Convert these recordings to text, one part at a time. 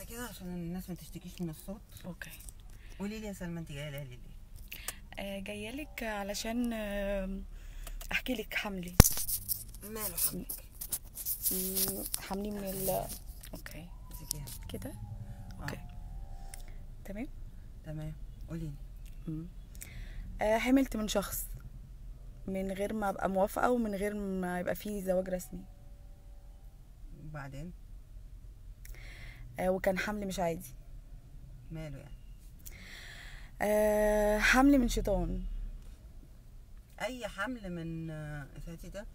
كده عشان الناس ما تشتكيش من الصوت اوكي قولي لي يا سلمى انت جايه لي ليه آه جايه لك علشان آه، احكي لك حملي ماله حملك مم، حملي من ال اوكي مسكيها كده اوكي تمام تمام قولي لي مم. آه حملت من شخص من غير ما ابقى موافقه ومن غير ما يبقى فيه زواج رسمي وبعدين آه وكان حمل مش عادي ماله يعني آه حمل من شيطان اي حمل من اساتي ده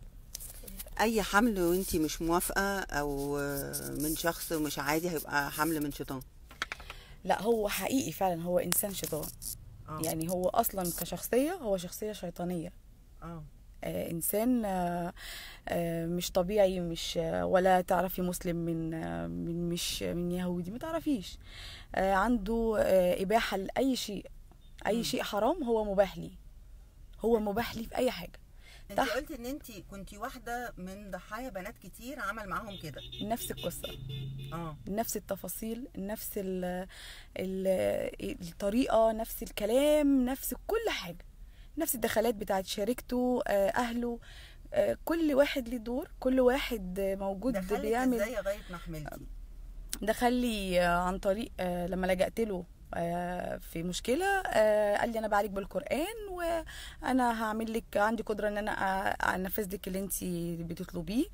اي حمل وانت مش موافقه او من شخص مش عادي هيبقى حمل من شيطان لا هو حقيقي فعلا هو انسان شيطان اه يعني هو اصلا كشخصيه هو شخصيه شيطانيه اه آه انسان آه آه مش طبيعي مش آه ولا تعرفي مسلم من آه من مش من يهودي ما تعرفيش آه عنده آه اباحه لاي شيء اي مم. شيء حرام هو مباح لي هو مباح لي في اي حاجه انت تحت. قلت ان انت كنتي واحده من ضحايا بنات كتير عمل معاهم كده نفس القصه اه نفس التفاصيل نفس ال ال الطريقه نفس الكلام نفس كل حاجه نفس الدخلات بتاعت شريكته آه، اهله آه، كل واحد ليه دور كل واحد آه، موجود دخلك بيعمل ازاي لغايه ما حملتي دخل لي آه، عن طريق آه، لما لجأت له آه، في مشكله آه، قال لي انا بعالج بالقران وانا هعمل لك عندي قدره ان انا أ- انفذ لك اللي انت بتطلبيه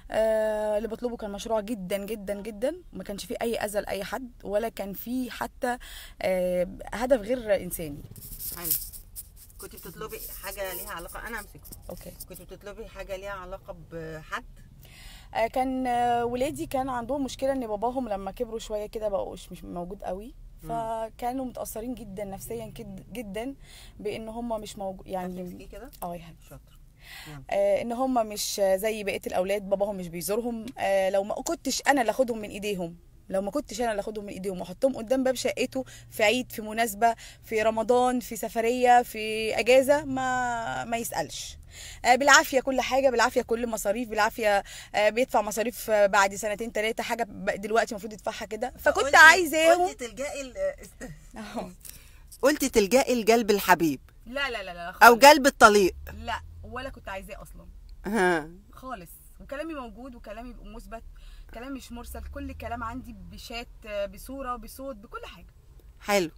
آه، اللي بطلبه كان مشروع جدا جدا جدا ما كانش فيه اي اذى لاي حد ولا كان فيه حتى آه، هدف غير انساني حلو كنت بتطلبي حاجه ليها علاقه انا امسكه اوكي كنت بتطلبي حاجه ليها علاقه بحد آه، كان آه، ولادي كان عندهم مشكله ان باباهم لما كبروا شويه كده بقوش مش موجود قوي فكانوا متاثرين جدا نفسيا كد- جدا بان هم مش موجود يعني هتمسكيه كده اه يا حبيبي. شاطر يلا. آه ان هم مش زي بقيه الاولاد باباهم مش بيزورهم آه لو ما كنتش انا اللي اخدهم من ايديهم لو ما كنتش انا اللي اخدهم من ايديهم واحطهم قدام باب شقته في عيد في مناسبه في رمضان في سفريه في اجازه ما ما يسالش آه بالعافيه كل حاجه بالعافيه كل مصاريف بالعافيه آه بيدفع مصاريف آه بعد سنتين ثلاثه حاجه ب- دلوقتي المفروض يدفعها كده فكنت قلتي- عايزاهم قلتي تلجئي ال- است- أهو. قلتي تلجئي لجلب الحبيب لا لا لا لا او خالص. جلب الطليق لا ولا كنت عايزاه اصلا ها خالص وكلامي موجود وكلامي مثبت كلامي مش مرسل كل كلام عندي بشات بصوره بصوت بكل حاجه حلو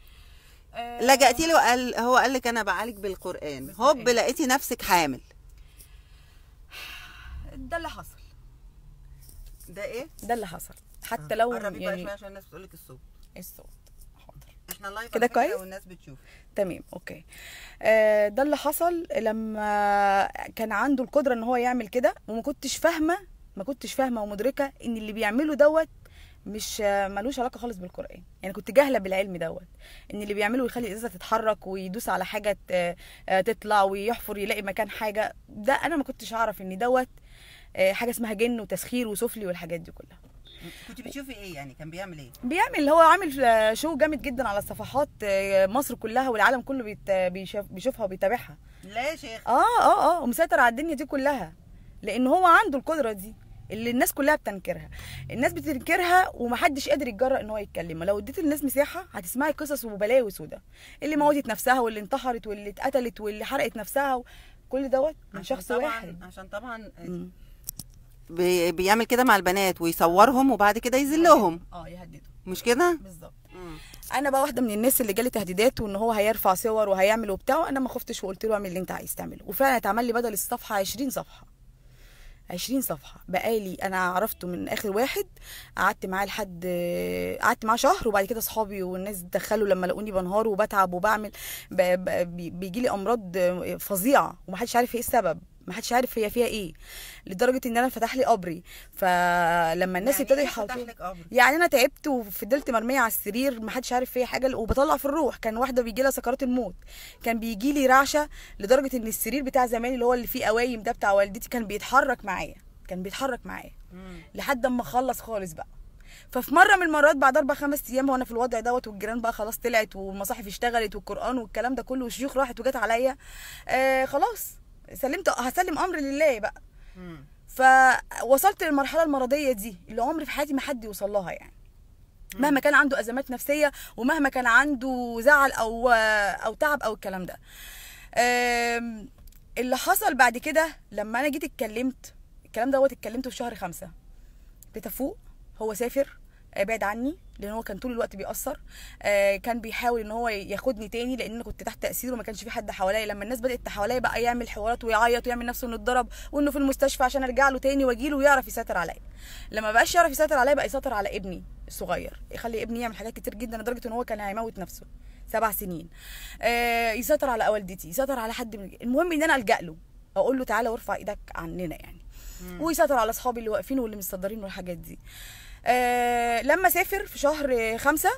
آه، لجأتي له قال هو قال لك انا بعالج بالقران بالقرآن. هوب لقيتي نفسك حامل ده اللي حصل ده ايه ده اللي حصل حتى لو قربي بقى شويه يعني عشان الناس بتقول لك الصوت الصوت حاضر احنا لايف كده على فكرة كويس؟ والناس بتشوف تمام اوكي آه ده اللي حصل لما كان عنده القدره ان هو يعمل كده وما كنتش فاهمه ما كنتش فاهمه ومدركه ان اللي بيعمله دوت مش آه، ملوش علاقه خالص بالقران يعني كنت جاهله بالعلم دوت ان اللي بيعمله يخلي الازازه تتحرك ويدوس على حاجه ت- آه، تطلع ويحفر يلاقي مكان حاجه ده انا ما كنتش اعرف ان دوت آه، حاجه اسمها جن وتسخير وسفلي والحاجات دي كلها كنت بتشوفي ايه يعني كان بيعمل ايه بيعمل هو عامل آه، شو جامد جدا على صفحات آه، مصر كلها والعالم كله بيت- بيشوف بيشوفها وبيتابعها لا يا شيخ اه اه اه ومسيطر على الدنيا دي كلها لان هو عنده القدره دي اللي الناس كلها بتنكرها الناس بتنكرها ومحدش قادر يتجرأ ان هو يتكلم لو اديت الناس مساحه هتسمعي قصص وبلاوي سودا اللي موتت نفسها واللي انتحرت واللي اتقتلت واللي حرقت نفسها كل دوت من عشان شخص طبعا واحد عشان طبعا مم. بي بيعمل كده مع البنات ويصورهم وبعد كده يذلهم اه يهددوا مش كده بالظبط انا بقى واحده من الناس اللي جالي تهديدات وان هو هيرفع صور وهيعمل وبتاع انا ما خفتش وقلت له اعمل اللي انت عايز تعمله وفعلا اتعمل لي بدل الصفحه 20 صفحه 20 صفحه بقالي انا عرفته من اخر واحد قعدت معاه لحد قعدت معاه شهر وبعد كده اصحابي والناس دخلوا لما لقوني بنهار وبتعب وبعمل ب... ب... بيجي لي امراض فظيعه ومحدش عارف ايه السبب محدش عارف هي فيها ايه لدرجه ان انا فتح لي قبري فلما الناس يعني ابتدوا إيه يحاولوا فتح لك قبر؟ يعني انا تعبت وفضلت مرميه على السرير ما حدش عارف فيا حاجه وبطلع في الروح كان واحده بيجي لها سكرات الموت كان بيجي لي رعشه لدرجه ان السرير بتاع زمان اللي هو اللي فيه قوايم ده بتاع والدتي كان بيتحرك معايا كان بيتحرك معايا مم. لحد اما اخلص خالص بقى ففي مره من المرات بعد اربع خمس ايام وانا في الوضع دوت والجيران بقى خلاص طلعت والمصاحف اشتغلت والقران والكلام ده كله والشيوخ راحت وجت عليا آه خلاص سلمت هسلم امر لله بقى مم. فوصلت للمرحله المرضيه دي اللي عمري في حياتي ما حد يوصل لها يعني مهما كان عنده ازمات نفسيه ومهما كان عنده زعل او او تعب او الكلام ده آم، اللي حصل بعد كده لما انا جيت اتكلمت الكلام دوت اتكلمته في شهر خمسة ابتديت افوق هو سافر آه، بعد عني لان هو كان طول الوقت بيأثر آه، كان بيحاول ان هو ياخدني تاني لان انا كنت تحت تأثيره وما كانش في حد حواليا لما الناس بدأت حواليا بقى يعمل حوارات ويعيط ويعمل نفسه انه اتضرب وانه في المستشفى عشان ارجع له تاني واجي له ويعرف يسيطر عليا لما بقاش يعرف يسيطر عليا بقى يسيطر على ابني الصغير يخلي ابني يعمل حاجات كتير جدا لدرجه ان هو كان هيموت نفسه سبع سنين آه، يسيطر على والدتي يسيطر على حد من المهم ان انا الجا له اقول له تعالى وارفع ايدك عننا يعني ويسيطر على اصحابي اللي واقفين واللي متصدرين والحاجات دي آه لما سافر في شهر خمسة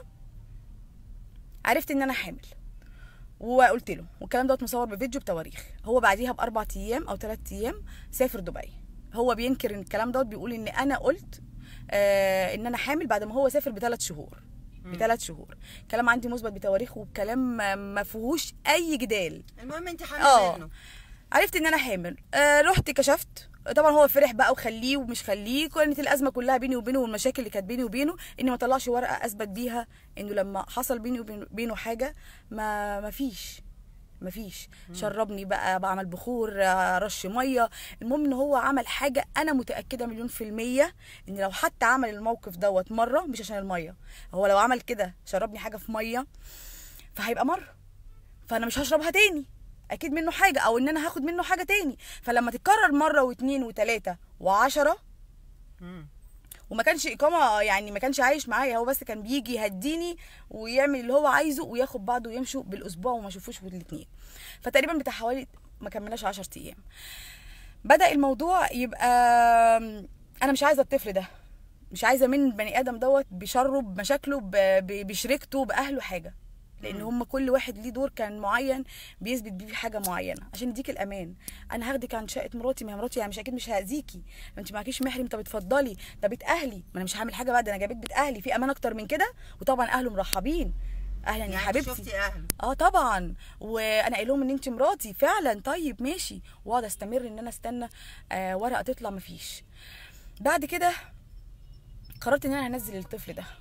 عرفت ان انا حامل وقلت له والكلام دوت مصور بفيديو بتواريخ هو بعديها باربع ايام او ثلاث ايام سافر دبي هو بينكر ان الكلام دوت بيقول ان انا قلت آه ان انا حامل بعد ما هو سافر بثلاث شهور بثلاث شهور كلام عندي مثبت بتواريخ وكلام ما- ما فيهوش اي جدال المهم انت حامل اه منه عرفت ان انا حامل آه رحت كشفت طبعا هو فرح بقى وخليه ومش خليه كانت الازمه كلها بيني وبينه والمشاكل اللي كانت بيني وبينه اني ما طلعش ورقه اثبت بيها انه لما حصل بيني وبينه حاجه ما ما فيش ما فيش شربني بقى بعمل بخور آه، رش ميه المهم ان هو عمل حاجه انا متاكده مليون في الميه ان لو حتى عمل الموقف دوت مره مش عشان الميه هو لو عمل كده شربني حاجه في ميه فهيبقى مره فانا مش هشربها تاني اكيد منه حاجه او ان انا هاخد منه حاجه تاني فلما تتكرر مره واثنين وثلاثه وعشرة مم. وما كانش اقامه يعني ما كانش عايش معايا هو بس كان بيجي يهديني ويعمل اللي هو عايزه وياخد بعضه ويمشوا بالاسبوع وما اشوفوش في الاثنين فتقريبا بتاع حوالي ما كملناش 10 ايام بدا الموضوع يبقى انا مش عايزه الطفل ده مش عايزه من البني ادم دوت بشره بمشاكله ب- ب- بشريكته باهله حاجه لان هم كل واحد ليه دور كان معين بيثبت بيه حاجه معينه عشان يديك الامان انا هاخدك عن شقه مراتي ما هي مراتي يعني مش اكيد مش هاذيكي ما انت معكيش محرم طب اتفضلي ده بيت اهلي ما انا مش هعمل حاجه بقى ده انا جابت بيت اهلي في امان اكتر من كده وطبعا اهله مرحبين اهلا يا يعني حبيبتي شفتي اهله اه طبعا وانا قايل لهم ان انت مراتي فعلا طيب ماشي واقعد استمر ان انا استنى آه ورقه تطلع مفيش بعد كده قررت ان انا هنزل الطفل ده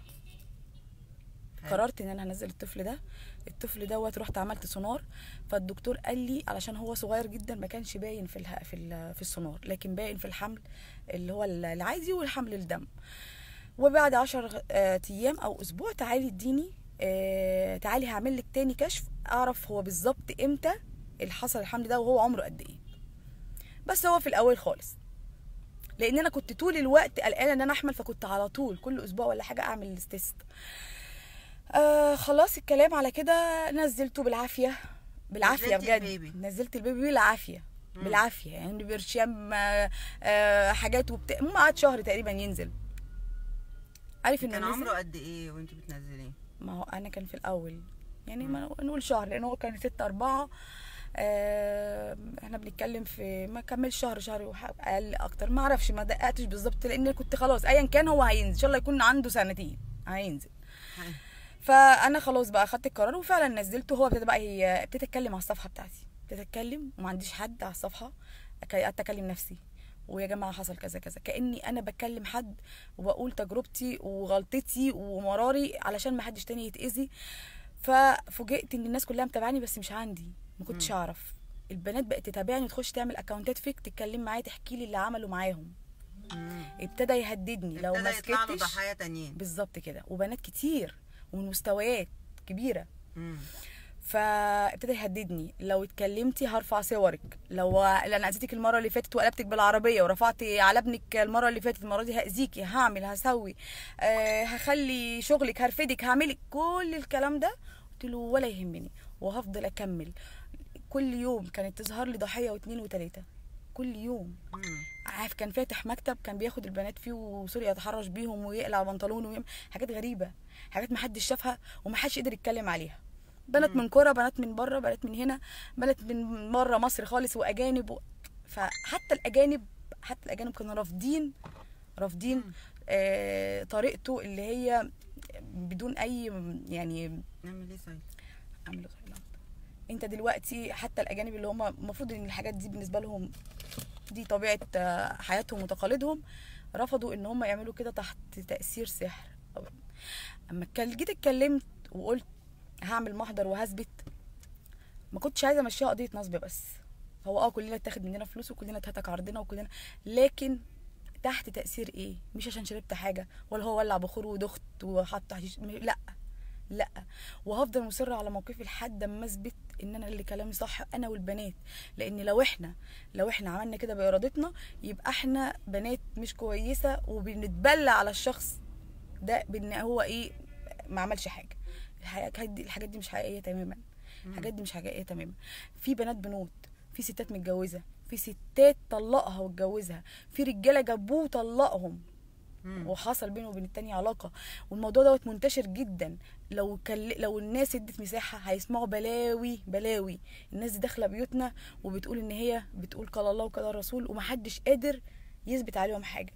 حلو. قررت ان انا هنزل الطفل ده الطفل دوت رحت عملت سونار فالدكتور قال لي علشان هو صغير جدا ما كانش باين في اله... في ال... في السونار لكن باين في الحمل اللي هو العادي والحمل الدم وبعد عشر آه، ايام او اسبوع تعالي اديني آه، تعالي هعمل لك تاني كشف اعرف هو بالظبط امتى اللي حصل الحمل ده وهو عمره قد ايه بس هو في الاول خالص لان انا كنت طول الوقت قلقانه ان انا احمل فكنت على طول كل اسبوع ولا حاجه اعمل التست آه خلاص الكلام على كده نزلته بالعافيه بالعافيه نزلتي بجد البيبي. نزلت البيبي بالعافيه بالعافيه يعني برشام آه آه حاجات وبتاع ما قعد شهر تقريبا ينزل عارف انه كان نزل؟ عمره قد ايه وانت بتنزليه ما هو انا كان في الاول يعني ما نقول شهر لان هو كان ستة أربعة آه احنا بنتكلم في ما كمل شهر شهر وح- اقل اكتر ما اعرفش ما دققتش بالظبط لان كنت خلاص ايا كان هو هينزل ان شاء الله يكون عنده سنتين هينزل حلو. فانا خلاص بقى اخدت القرار وفعلا نزلته هو ابتدى بقى هي ابتديت اتكلم على الصفحه بتاعتي ابتديت اتكلم وما عنديش حد على الصفحه أك- قعدت اكلم نفسي ويا جماعه حصل كذا كذا كاني انا بكلم حد وبقول تجربتي وغلطتي ومراري علشان ما حدش تاني يتاذي ففوجئت ان الناس كلها متابعاني بس مش عندي ما كنتش اعرف البنات بقت تتابعني وتخش تعمل اكونتات فيك تتكلم معايا تحكي لي اللي عملوا معاهم مم. ابتدى يهددني لو ما ابتدى يطلع له سكتش ضحايا تانيين بالظبط كده وبنات كتير ومن مستويات كبيره مم. فابتدى يهددني لو اتكلمتي هرفع صورك لو انا اذيتك المره اللي فاتت وقلبتك بالعربيه ورفعت على ابنك المره اللي فاتت المره دي هاذيكي هعمل هسوي أه هخلي شغلك هرفدك هعملك كل الكلام ده قلت له ولا يهمني وهفضل اكمل كل يوم كانت تظهر لي ضحيه واثنين وثلاثه كل يوم مم. عارف كان فاتح مكتب كان بياخد البنات فيه وسوري يتحرش بيهم ويقلع بنطلون ويعمل حاجات غريبه حاجات محدش شافها ومحدش قدر يتكلم عليها بنات من كوره بنات من بره بنات من هنا بنات من بره مصر خالص واجانب و... فحتى الاجانب حتى الاجانب كانوا رافضين رافضين آه طريقته اللي هي بدون اي يعني نعمل ايه سايد اعملوا سايلنت انت دلوقتي حتى الاجانب اللي هم المفروض ان الحاجات دي بالنسبه لهم دي طبيعه آه، حياتهم وتقاليدهم رفضوا ان هم يعملوا كده تحت تاثير سحر أو- اما اتكل- جيت اتكلمت وقلت هعمل محضر وهثبت ما كنتش عايزه امشيها قضيه نصب بس هو اه كلنا اتاخد مننا فلوس وكلنا اتهتك عرضنا وكلنا لكن تحت تاثير ايه مش عشان شربت حاجه ولا هو ولع بخور ودخت وحط حشيش م- لا لا وهفضل مصره على موقفي لحد اما اثبت ان انا اللي كلامي صح انا والبنات لان لو احنا لو احنا عملنا كده بارادتنا يبقى احنا بنات مش كويسه وبنتبلى على الشخص ده بان هو ايه ما عملش حاجه الحاجات دي الحاجات دي مش حقيقيه تماما الحاجات دي مش حقيقيه تماما في بنات بنوت في ستات متجوزه في ستات طلقها واتجوزها في رجاله جابوه وطلقهم مم. وحصل بينه وبين التاني علاقه والموضوع دوت منتشر جدا لو كل... لو الناس ادت مساحه هيسمعوا بلاوي بلاوي الناس دي داخله بيوتنا وبتقول ان هي بتقول قال الله وقال الرسول ومحدش قادر يثبت عليهم حاجه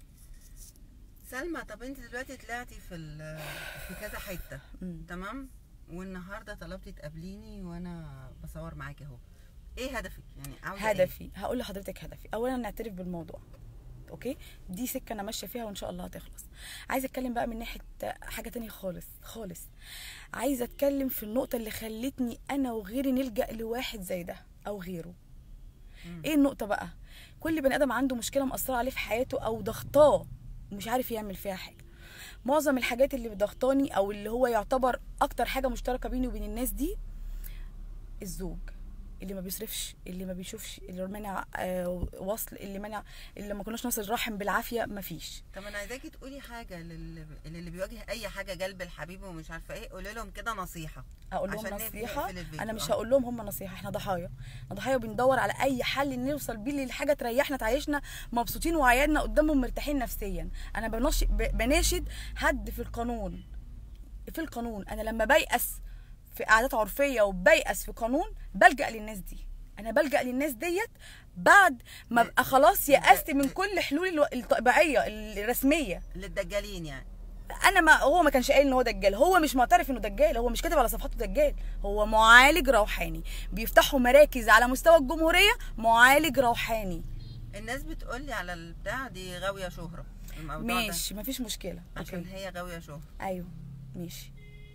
سلمى طب انت دلوقتي طلعتي في ال- في كذا حته مم. تمام والنهارده طلبتي تقابليني وانا بصور معاكي اهو ايه هدفك يعني عاوزه إيه؟ هدفي هقول لحضرتك هدفي اولا نعترف بالموضوع اوكي دي سكه انا ماشيه فيها وان شاء الله هتخلص عايزه اتكلم بقى من ناحيه حاجه تانية خالص خالص عايزه اتكلم في النقطه اللي خلتني انا وغيري نلجا لواحد زي ده او غيره مم. ايه النقطه بقى كل بني ادم عنده مشكله مأثره عليه في حياته او ضغطاه ومش عارف يعمل فيها حاجه معظم الحاجات اللي ضغطاني او اللي هو يعتبر اكتر حاجه مشتركه بيني وبين الناس دي الزوج اللي ما بيصرفش اللي ما بيشوفش اللي مانع آه، وصل اللي مانع اللي ما كناش نصل رحم بالعافيه ما فيش طب انا عايزاكي تقولي حاجه للي, اللي بيواجه اي حاجه جلب الحبيب ومش عارفه ايه قولي لهم كده نصيحه اقول لهم عشان نقفل- نصيحه نقفل الفيديو. انا مش آه. هقول لهم هم نصيحه احنا ضحايا احنا ضحايا بندور على اي حل نوصل بيه للحاجه تريحنا تعيشنا مبسوطين وعيالنا قدامهم مرتاحين نفسيا انا بنش... ب- بناشد حد في القانون في القانون انا لما بيأس في قعدات عرفيه وبيأس في قانون بلجأ للناس دي انا بلجأ للناس ديت بعد ما ابقى خلاص يأست من كل حلول الو- الطبيعيه الرسميه للدجالين يعني انا ما هو ما كانش قايل ان هو دجال هو مش معترف انه دجال هو مش كاتب على صفحاته دجال هو معالج روحاني بيفتحوا مراكز على مستوى الجمهوريه معالج روحاني الناس بتقولي على البتاع دي غاويه شهره الموضوع ماشي مفيش مشكله ده عشان أوكي. هي غاويه شهره ايوه ماشي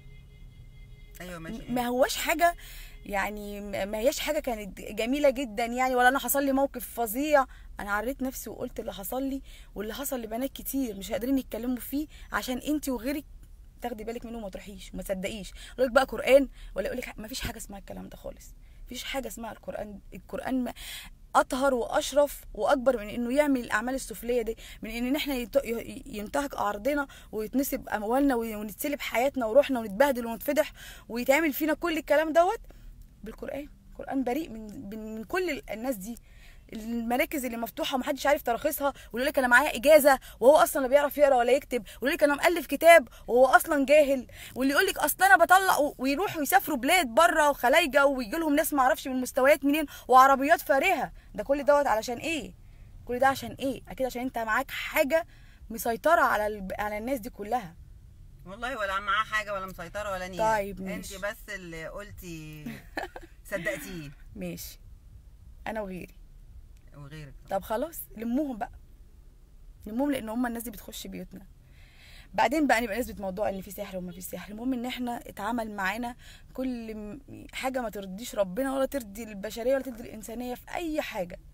ايوه ماشي ما هوش حاجه يعني ما ما هياش حاجه كانت جميله جدا يعني ولا انا حصل لي موقف فظيع انا عريت نفسي وقلت اللي حصل لي واللي حصل لبنات كتير مش قادرين يتكلموا فيه عشان انت وغيرك تاخدي بالك منه وما تروحيش وما تصدقيش يقول لك بقى قران ولا يقول لك ما فيش حاجه اسمها الكلام ده خالص مفيش حاجه اسمها القران القران ما- اطهر واشرف واكبر من انه يعمل الاعمال السفليه دي من ان احنا يت- ي- ينتهك ارضنا ويتنسب اموالنا ونتسلب حياتنا وروحنا ونتبهدل ونتفضح ويتعمل فينا كل الكلام دوت بالقران القران بريء من من من كل ال- الناس دي المراكز اللي مفتوحه ومحدش عارف تراخيصها ويقول لك انا معايا اجازه وهو اصلا لا بيعرف يقرا ولا يكتب ويقول لك انا مؤلف كتاب وهو اصلا جاهل واللي يقول لك اصل انا بطلع و- ويروحوا يسافروا بلاد بره وخلايجه ويجي لهم ناس ما اعرفش من مستويات منين وعربيات فارهه ده كل دوت علشان ايه كل ده عشان ايه اكيد عشان انت معاك حاجه مسيطره على الب... على الناس دي كلها والله ولا معاه حاجه ولا مسيطره ولا نيله طيب، انت ماشي. بس اللي قلتي صدقتيه ماشي انا وغيري وغيرك طب خلاص لموهم بقى لموهم لان هم الناس دي بتخش بيوتنا بعدين بقى نبقى نثبت موضوع ان في سحر وما في سحر المهم ان احنا اتعمل معانا كل م- حاجه ما ترضيش ربنا ولا ترضي البشريه ولا ترضي الانسانيه في اي حاجه